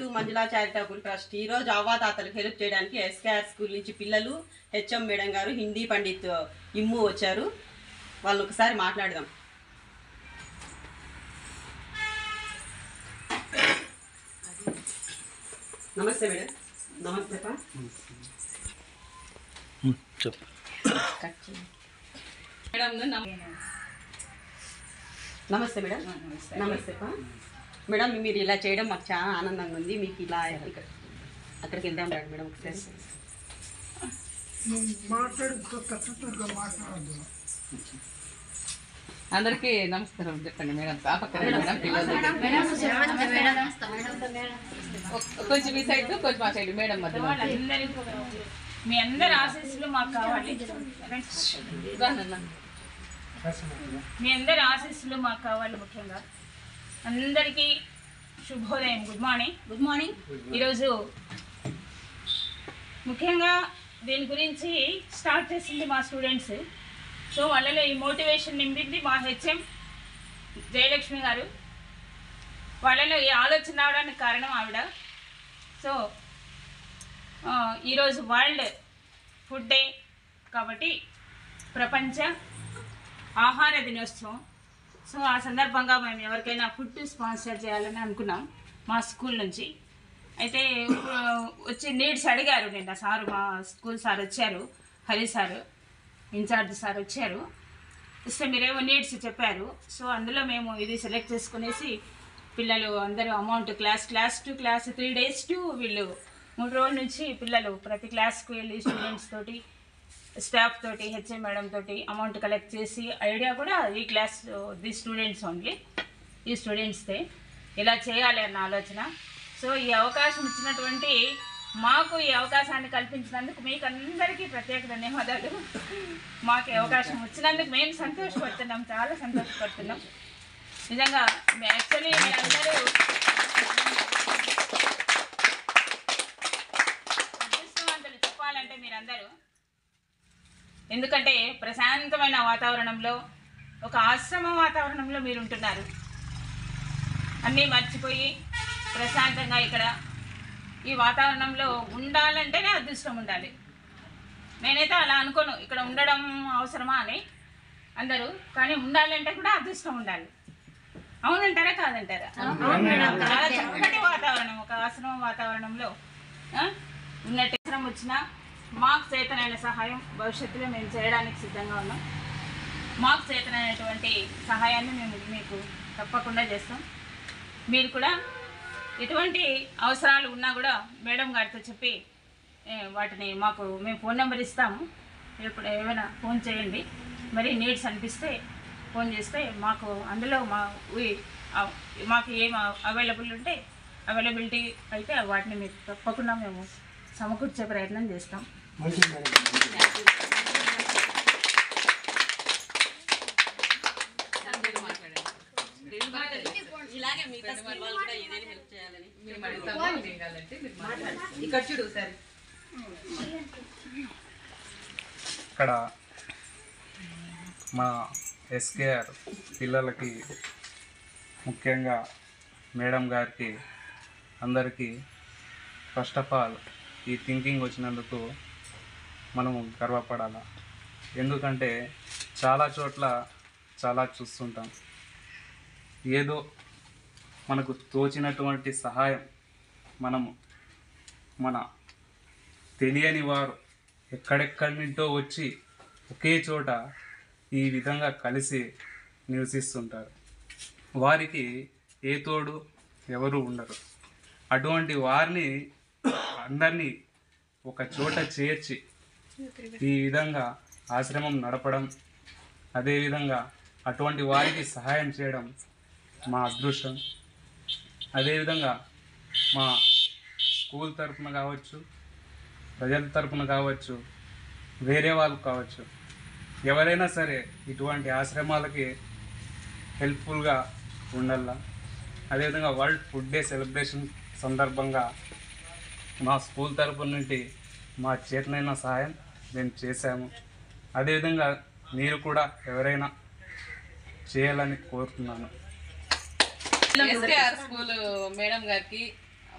To Manjula charitable trust ఈ రోజు అవ్వాతాతలకు హెల్ప్ చేయడానికి ఎస్కేఆర్ స్కూల్ నుంచి పిల్లలు హెచ్ఎం మేడం గారు హిందీ పండిత్ ఇమ్ము వచ్చారు వాళ్ళు ఒకసారి మాట్లాడదాం నమస్తే మేడం నమస్తే పా చెప్పు మేడం నమస్తే మేడం నమస్తే పా మేడం మీరు ఇలా చేయడం మాకు చాలా ఆనందంగా ఉంది మీకు ఇలా ఇక్కడ అక్కడికి వెళ్దాం రండి మేడం ఒకసారి అందరికీ నమస్కారం చెప్పండి మేడం పాపక్క మేడం పిల్లలు ఒ- కొంచెం మీ సైడ్ కొంచెం మా సైడ్ మేడం మధ్య వాళ్ళందరికీ మీ అందరి ఆశీస్సులు మాకు కావాలి మీ అందరి ఆశీస్సులు మాకు కావాలి ముఖ్యంగా అందరికీ శుభోదయం గుడ్ మార్నింగ్ గుడ్ మార్నింగ్ ఈరోజు ముఖ్యంగా దీని గురించి స్టార్ట్ చేసింది మా స్టూడెంట్స్ సో వాళ్ళలో ఈ మోటివేషన్ నింపింది మా హెచ్ఎం జయలక్ష్మి గారు వాళ్ళలో ఈ ఆలోచన రావడానికి కారణం ఆవిడ సో ఆ, ఈరోజు వరల్డ్ ఫుడ్ డే కాబట్టి ప్రపంచ ఆహార దినోత్సవం సో ఆ సందర్భంగా మేము ఎవరికైనా ఫుడ్ స్పాన్సర్ చేయాలని అనుకున్నాం మా స్కూల్ నుంచి అయితే ఆ, వచ్చి నీడ్స్ అడిగారు నిన్న సారు మా స్కూల్ సార్ వచ్చారు హరి సారు ఇన్ఛార్జ్ సార్ వచ్చారు ఇస్తే మీరేమో నీడ్స్ చెప్పారు సో అందులో మేము ఇది సెలెక్ట్ చేసుకునేసి పిల్లలు అందరూ amount class class two class three days to వీళ్ళు మూడు రోజుల నుంచి పిల్లలు ప్రతి క్లాస్కి వెళ్ళి స్టూడెంట్స్ తోటి స్టాఫ్ తోటి హెచ్ఎం మేడం తోటి అమౌంట్ కలెక్ట్ చేసి ఐడియా కూడా ఈ క్లాస్ ది స్టూడెంట్స్ ఓన్లీ ఈ స్టూడెంట్స్దే ఇలా చేయాలి అన్న ఆలోచన సో ఈ అవకాశం ఇచ్చినటువంటి మాకు ఈ అవకాశాన్ని కల్పించినందుకు మీకు అందరికీ ప్రత్యేక ధన్యవాదాలు మాకు ఈ అవకాశం వచ్చినందుకు మేము సంతోషపడుతున్నాం చాలా సంతోషపడుతున్నాం నిజంగా యాక్చువల్లీ మీరందరూ అదృష్టవంతులు చెప్పాలంటే మీరందరూ ఎందుకంటే ప్రశాంతమైన వాతావరణంలో ఒక ఆశ్రమ వాతావరణంలో మీరు ఉంటున్నారు అన్నీ మర్చిపోయి ప్రశాంతంగా ఇక్కడ ఈ వాతావరణంలో ఉండాలంటేనే అదృష్టం ఉండాలి నేనైతే అలా అనుకోను ఇక్కడ ఉండడం అవసరమా అని అందరూ కానీ ఉండాలంటే కూడా అదృష్టం ఉండాలి అవునంటారా కాదంటారా చాలా చక్కటి వాతావరణం ఒక ఆశ్రమం వాతావరణంలో ఆ, ఉన్నట్టు అవసరం వచ్చినా మాకు చేతనైన సహాయం భవిష్యత్తులో మేము చేయడానికి సిద్ధంగా ఉన్నాం మాకు చేతనైనటువంటి సహాయాన్ని మేము మీకు తప్పకుండా చేస్తాం మీరు కూడా ఎటువంటి అవసరాలు ఉన్నా కూడా మేడం గారితో చెప్పి ఏ, వాటిని మాకు మేము ఫోన్ నెంబర్ ఇస్తాము ఎప్పుడు ఏమైనా ఫోన్ చేయండి మరి నీడ్స్ అనిపిస్తే ఫోన్ చేస్తే మాకు అందులో మా ఉయ్- ఆ- మాకు ఏం అవైలబుల్ ఉంటే అవైలబిలిటీ అయితే వాటిని మీకు తప్పకుండా మేము సమకూర్చే ప్రయత్నం చేస్తాం ఇలాగే మిగతా స్కూల్ వాళ్ళు కూడా ఏదైనా హెల్ప్ చేయాలని మేము అడుగుతాము మీకు కావాలంటే మీరు మాట్లాడండి. ఇక్కడ చూడు సార్ ఇక్కడ మా ఎస్కేఆర్ పిల్లలకి ముఖ్యంగా మేడం గారికి అందరికీ ఫస్ట్ ఆఫ్ ఆల్ ఈ థింకింగ్ వచ్చినందుకు మనము గర్వపడాల ఎందుకంటే చాలా చోట్ల చాలా చూస్తుంటాం ఏదో మనకు తోచినటువంటి సహాయం మనము మన తెలియని వారు ఎక్కడెక్కడి నుంటో వచ్చి ఒకే చోట ఈ విధంగా కలిసి నివసిస్తుంటారు వారికి ఏ తోడు ఎవరు ఉండరు అటువంటి వారిని అందరినీ ఒక చోట చేర్చి ఈ విధంగా ఆశ్రమం నడపడం అదేవిధంగా అటువంటి వారికి సహాయం చేయడం మా అదృష్టం అదేవిధంగా మా స్కూల్ తరఫున కావచ్చు ప్రజల తరపున కావచ్చు వేరే వాళ్ళు కావచ్చు ఎవరైనా సరే ఇటువంటి ఆశ్రమాలకి హెల్ప్ఫుల్గా ఉండాల అదేవిధంగా వరల్డ్ ఫుడ్ డే సెలబ్రేషన్ సందర్భంగా మా స్కూల్ తరపు నుండి మా చేతనైన సహాయం మేము చేశాము అదేవిధంగా మీరు కూడా ఎవరైనా చేయాలని కోరుతున్నాను ఎస్కేఆర్ స్కూల్ మేడం గారికి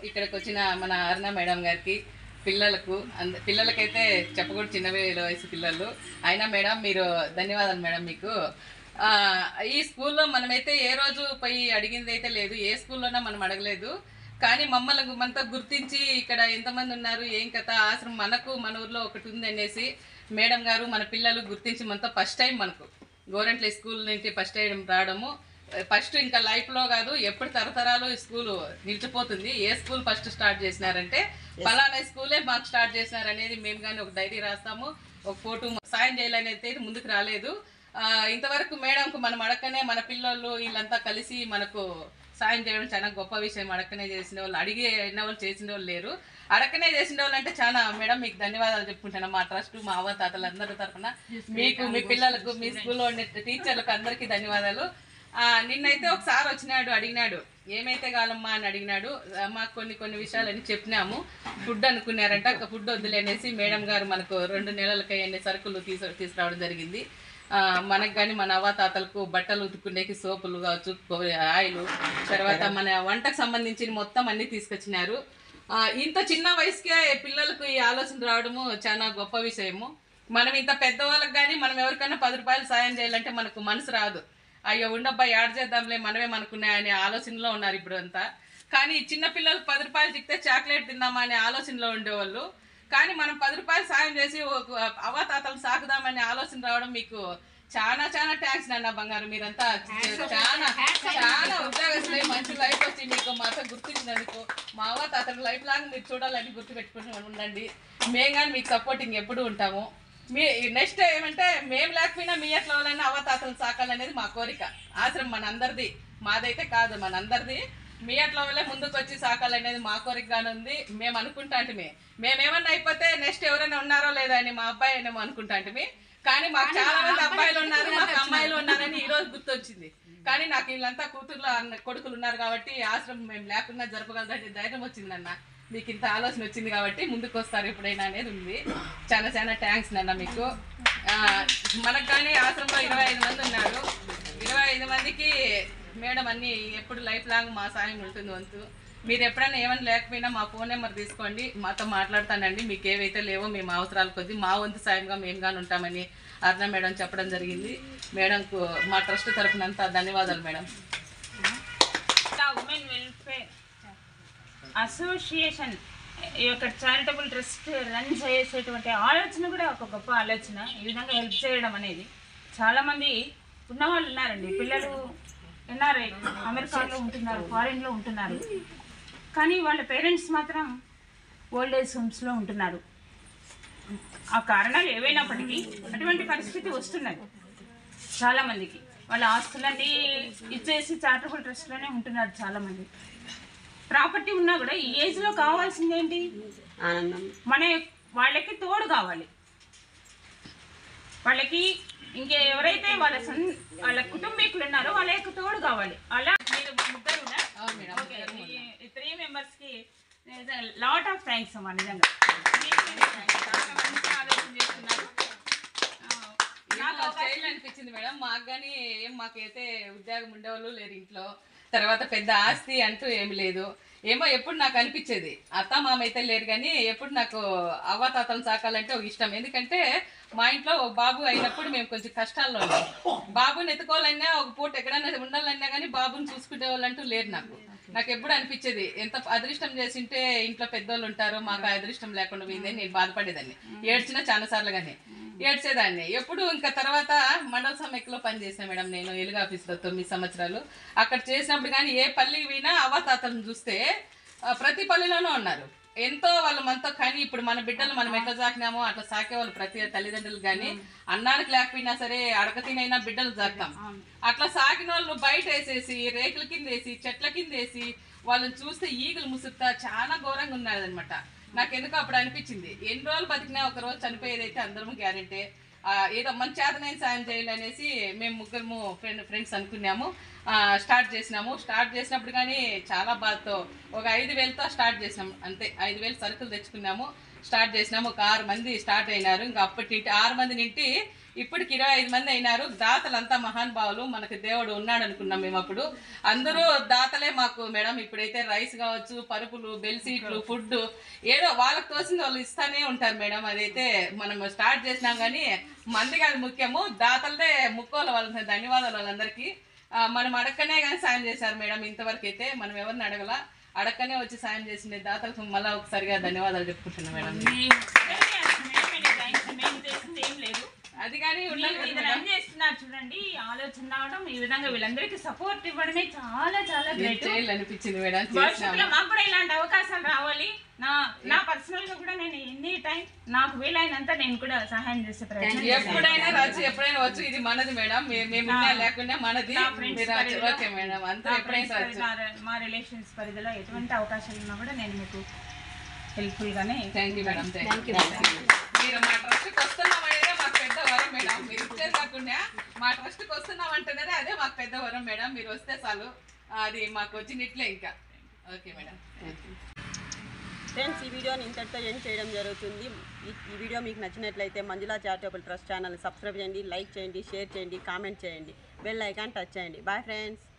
ఇక్కడికి వచ్చిన మన అరుణ మేడం గారికి పిల్లలకు అంద పిల్లలకైతే చెప్పకూడదు చిన్న వయసు పిల్లలు అయినా మేడం మీరు ధన్యవాదాలు మేడం మీకు ఆ, ఈ స్కూల్లో మనమైతే ఏ రోజు పోయి అడిగింది అయితే లేదు ఏ స్కూల్లోనా మనం అడగలేదు కానీ మమ్మల్ని మనతో గుర్తించి ఇక్కడ ఎంతమంది ఉన్నారు ఏం కథ ఆశ్రమం మనకు మన ఊర్లో ఒకటి ఉంది అనేసి మేడం గారు మన పిల్లలు గుర్తించి మనతో ఫస్ట్ టైం మనకు గోరెంట్ల స్కూల్ నుంచి ఫస్ట్ టైం రావడము ఫస్ట్ ఇంకా లైఫ్లో కాదు ఎప్పుడు తరతరాలు ఈ స్కూల్ నిలిచిపోతుంది ఏ స్కూల్ ఫస్ట్ స్టార్ట్ చేసినారంటే ఫలానా స్కూలే మాకు స్టార్ట్ చేసినారు అనేది మేము కానీ ఒక డైరీ రాస్తాము ఒక ఫోటో సాయం చేయాలనేది అయితే ముందుకు రాలేదు ఆ, ఇంతవరకు మేడంకు మనం అడగనే మన పిల్లలు వీళ్ళంతా కలిసి మనకు సాయం చేయడం చాలా గొప్ప విషయం అడగనే చేసిన వాళ్ళు అడిగే వాళ్ళు చేసిన వాళ్ళు లేరు అడగనే చేసిన వాళ్ళు అంటే చాలా మేడం మీకు ధన్యవాదాలు చెప్పుకుంటాను మా ట్రస్ట్ మా అవ్వ తాతలు అందరి తరఫున మీకు మీ పిల్లలకు మీ స్కూల్లో ఉండే టీచర్లకు అందరికీ ధన్యవాదాలు ఆ, నిన్నైతే ఒకసారి వచ్చినాడు అడిగినాడు ఏమైతే కావాలమ్మా అని అడిగినాడు ఆ, మాకు కొన్ని కొన్ని విషయాలని చెప్పినాము ఫుడ్ అనుకున్నారంట ఫుడ్ వద్దులేనేసి మేడం గారు మనకు రెండు నెలలకి అయ్యే సరుకులు తీసు తీసుకురావడం జరిగింది ఆ, మనకు కానీ మన అవ్వాతాతలకు బట్టలు ఉతుక్కునేకి సోపులు కావచ్చు కో- ఆయిల్ తర్వాత మన వంటకు సంబంధించిన మొత్తం అన్ని తీసుకొచ్చినారు ఆ, ఇంత చిన్న వయసుకే పిల్లలకు ఈ ఆలోచన రావడము చాలా గొప్ప విషయము మనం ఇంత పెద్దవాళ్ళకి కానీ మనం ఎవరికైనా పది రూపాయలు సాయం చేయాలంటే మనకు మనసు రాదు అయ్యో ఉండబ్బా యాడ్ చేద్దాంలే మనమే మనకున్నాయనే ఆలోచనలో ఉన్నారు ఇప్పుడు అంతా కానీ ఈ చిన్న పిల్లలకు పది రూపాయలు చిక్తే చాక్లెట్ తిందామా అనే ఆలోచనలో ఉండేవాళ్ళు కానీ మనం పది రూపాయలు సాయం చేసి ఒక అవ్వాతాతలు సాకుదామనే ఆలోచన రావడం మీకు చాలా చాలా ట్యాక్స్ నాన్న బంగారు మీరంతా చాలా చాలా ఉద్యోగస్తులై మంచి లైఫ్ వచ్చి మీకు మాతో గుర్తించినందుకు మా అవ్వ తాతల లైఫ్ లాంగ్ మీరు చూడాలని గుర్తు పెట్టుకుని ఉండండి మేము కానీ మీకు సపోర్టింగ్ ఎప్పుడు ఉంటాము మీ నెక్స్ట్ ఏమంటే మేము లేకపోయినా మీ ఎట్లా వాళ్ళైనా అవ్వ తాతలు సాకాలనేది మా కోరిక ఆశ్రమం మనందరిది మాదైతే కాదు మనందరిది మీ అట్లా వల్లే ముందుకు వచ్చి సాకాలనేది మా కోరికగానే ఉంది మేము అనుకుంటా అంటే మేమేమన్నా అయిపోతే నెక్స్ట్ ఎవరైనా ఉన్నారో లేదా అని మా అబ్బాయి అనేమో అనుకుంటా అంటే కానీ మాకు చాలా మంది అబ్బాయిలు ఉన్నారు మాకు అమ్మాయిలు ఉన్నారని ఈ రోజు గుర్తొచ్చింది కానీ నాకు వీళ్ళంతా కూతుర్లు అన్న కొడుకులు ఉన్నారు కాబట్టి ఈ ఆశ్రమం మేము లేకుండా జరపగలదంటే ధైర్యం వచ్చిందన్న మీకు ఇంత ఆలోచన వచ్చింది కాబట్టి ముందుకు వస్తారు ఎప్పుడైనా అనేది ఉంది చాలా చాలా థ్యాంక్స్ నాన్న మీకు ఆ, మనకు కానీ ఆశ్రమంలో ఇరవై ఐదు మంది ఉన్నారు ఇరవై ఐదు మందికి మేడం అన్ని ఎప్పుడు లైఫ్ లాంగ్ మా సాయం ఉంటుంది వంతు మీరు ఎప్పుడైనా ఏమైనా లేకపోయినా మా ఫోన్ నెంబర్ తీసుకోండి మాతో మాట్లాడతానండి మీకు ఏవైతే లేవో మేము అవసరాల కొద్దీ మా వంతు సాయంగా మేము కానీ ఉంటామని అర్ణ మేడం చెప్పడం జరిగింది మేడంకు మా ట్రస్ట్ తరఫున అంతా ధన్యవాదాలు మేడం ఇలా ఉమెన్ వెల్ఫేర్ అసోసియేషన్ ఈ యొక్క చారిటబుల్ ట్రస్ట్ రన్ చేసేటువంటి ఆలోచన కూడా ఒక గొప్ప ఆలోచన ఈ విధంగా హెల్ప్ చేయడం అనేది చాలామంది ఉన్నవాళ్ళు ఉన్నారండి పిల్లలు ఎన్ఆర్ఐ అమెరికాలో ఉంటున్నారు ఫారిన్లో ఉంటున్నారు కానీ వాళ్ళ పేరెంట్స్ మాత్రం ఓల్డ్ ఏజ్ హోమ్స్లో ఉంటున్నారు ఆ కారణాలు ఏవైనప్పటికీ అటువంటి పరిస్థితి వస్తున్నది చాలా మందికి వాళ్ళ ఆస్తులన్నీ ఇచ్చేసి చారిటబుల్ ట్రస్ట్లోనే ఉంటున్నారు చాలా మంది ప్రాపర్టీ ఉన్నా కూడా ఈ ఏజ్లో కావాల్సింది ఏంటి ఆనందం మన వాళ్ళకి తోడు కావాలి వాళ్ళకి ఇంకే ఎవరైతే వాళ్ళ సన్ వాళ్ళ కుటుంబీకులు ఉన్నారో వాళ్ళ యొక్క తోడు కావాలి అలా మీరు ముగ్గురు ఓకే ఈ త్రీ మెంబర్స్కి లాట్ ఆఫ్ థ్యాంక్స్ అమ్మా నిజంగా చాలా మంచి ఆలోచన చేస్తున్నారు ఆ, నాకు చేయాలి అనిపించింది మేడం మాకు కానీ ఏం మాకైతే ఉద్యోగం ఉండేవాళ్ళు లేరు ఇంట్లో తర్వాత పెద్ద ఆస్తి అంటూ ఏమి లేదు ఏమో ఎప్పుడు నాకు అనిపించేది అత్త మామ అయితే లేరు కానీ ఎప్పుడు నాకు అవ్వాతాతలు సాకాలంటే ఒక ఇష్టం ఎందుకంటే మా ఇంట్లో ఒక బాబు అయినప్పుడు మేము కొంచెం కష్టాల్లో ఉన్నాం బాబుని ఎత్తుకోవాలన్నా ఒక పూట ఎక్కడైనా ఉండాలన్నా కానీ బాబుని చూసుకునే వాళ్ళంటూ లేరు నాకు నాకు ఎప్పుడు అనిపించేది ఎంత అదృష్టం చేసింటే ఇంట్లో పెద్దోళ్ళు ఉంటారు మాకు ఆ అదృష్టం లేకుండా పోయిందని నేను బాధపడేదాన్ని ఏడ్చినా చాలా సార్లు కానీ ఏడ్చేదాన్ని ఎప్పుడు ఇంకా తర్వాత మండల సమైక్యలో పనిచేసాను మేడం నేను ఎలుగు ఆఫీస్లో తొమ్మిది సంవత్సరాలు అక్కడ చేసినప్పుడు కానీ ఏ పల్లికి పోయినా అవ్వాతాతలను చూస్తే ఆ, ప్రతి పల్లెలోనూ ఉన్నారు ఎంతో వాళ్ళు మనతో కానీ ఇప్పుడు మన బిడ్డలు మనం ఎట్లా సాకినామో అట్లా సాకేవాళ్ళు ప్రతి తల్లిదండ్రులు కానీ అన్నానికి లేకపోయినా సరే అడక తినైనా బిడ్డలు సాకుతాం అట్లా సాకిన వాళ్ళు బయట వేసేసి రేకుల కింద వేసి చెట్ల కింద వేసి వాళ్ళని చూస్తే ఈగలు ముసుగుతా చాలా ఘోరంగా ఉన్నదన్నమాట నాకు ఎందుకు అప్పుడు అనిపించింది ఎన్ని రోజులు బతికినా ఒక రోజు చనిపోయేది అయితే అందరము గ్యారెంటీ ఏదో మంచి చేతనైన సాయం చేయాలనేసి మేము ముగ్గురము ఫ్రెండ్ ఫ్రెండ్స్ అనుకున్నాము ఆ, స్టార్ట్ చేసినాము స్టార్ట్ చేసినప్పుడు కానీ చాలా బాధతో ఒక ఐదు వేలతో స్టార్ట్ చేసినాం అంతే ఐదు వేలు సరుకులు తెచ్చుకున్నాము స్టార్ట్ చేసినాము ఒక ఆరు మంది స్టార్ట్ అయినారు ఇంకా అప్పటి నుండి ఆరు మంది నింటి ఇప్పటికి ఇరవై ఐదు మంది అయినారు దాతలంతా మహానుభావులు మనకు దేవుడు ఉన్నాడు అనుకున్నాం మేము అప్పుడు అందరూ దాతలే మాకు మేడం ఇప్పుడైతే రైస్ కావచ్చు పరుపులు బెల్సీట్లు ఫుడ్ ఏదో వాళ్ళకి తోసింది వాళ్ళు ఇస్తానే ఉంటారు మేడం అదైతే మనం స్టార్ట్ చేసినాం కానీ మంది కాదు ముఖ్యము దాతలదే ముక్కోల వాళ్ళ ధన్యవాదాలు వాళ్ళందరికీ ఆ, మనం అడక్కనే కానీ సాయం చేశారు మేడం ఇంతవరకు అయితే మనం ఎవరిని అడగల అడక్కనే వచ్చి సాయం చేసిన దాతలకు మళ్ళీ ఒకసారిగా ధన్యవాదాలు చెప్పుకుంటున్నాం మేడం మేము చేసింది ఏం లేదు అది కానీ ఉండాలి మీరు కదా ఇది మేడం. రన్ చేస్తున్నారు చూడండి ఈ ఆలోచన రావడం ఈ విధంగా వీళ్ళందరికీ సపోర్ట్ ఇవ్వడమే చాలా చాలా నేను గ్రేట్ చేయాలనిపించింది మేడం భవిష్యత్తులో చేసినాము మాకు కూడా ఇలాంటి అవకాశాలు రావాలి నా నా పర్సనల్ గా కూడా నేను ఎనీ టైం నాకు వీలైనంత నేను కూడా సహాయం చేసే ప్రయత్నం ఎప్పుడైనా రావచ్చు ఎప్పుడైనా వచ్చు ఇది మనది మేడం మే- మేము ఉన్నా లేకుండా మనది నా friends మీరు రావచ్చు. పరిధిలో- ఓకే మేడం అంతా నా ఎప్పుడైనా friends రావచ్చు పరిధి- మా రిలేషన్స్ పరిధిలో ఎటువంటి అవకాశాలు ఉన్నా కూడా నేను మీకు హెల్ప్ఫుల్ గానే thank you madam thank you మీరు మా ట్రస్ట్కి వస్తున్నాం అనేది మాకు పెద్ద వరం మేడం మీరు ఇచ్చేది కాకుండా మా ట్రస్ట్కి వస్తున్నాం అంటేనే అదే మాకు పెద్ద వరం మేడం మీరు వస్తే చాలు అది మాకు వచ్చినట్లే ఇంకా okay madam thank you friends ఈ వీడియోని ఇంతటితో ఎండ్ చేయడం జరుగుతుంది ఈ ఈ వీడియో మీకు నచ్చినట్లయితే Manjula charitable trust channel subscribe చేయండి లైక్ చేయండి షేర్ చేయండి కామెంట్ చేయండి బెల్ ఐకాన్ టచ్ చేయండి బాయ్ ఫ్రెండ్స్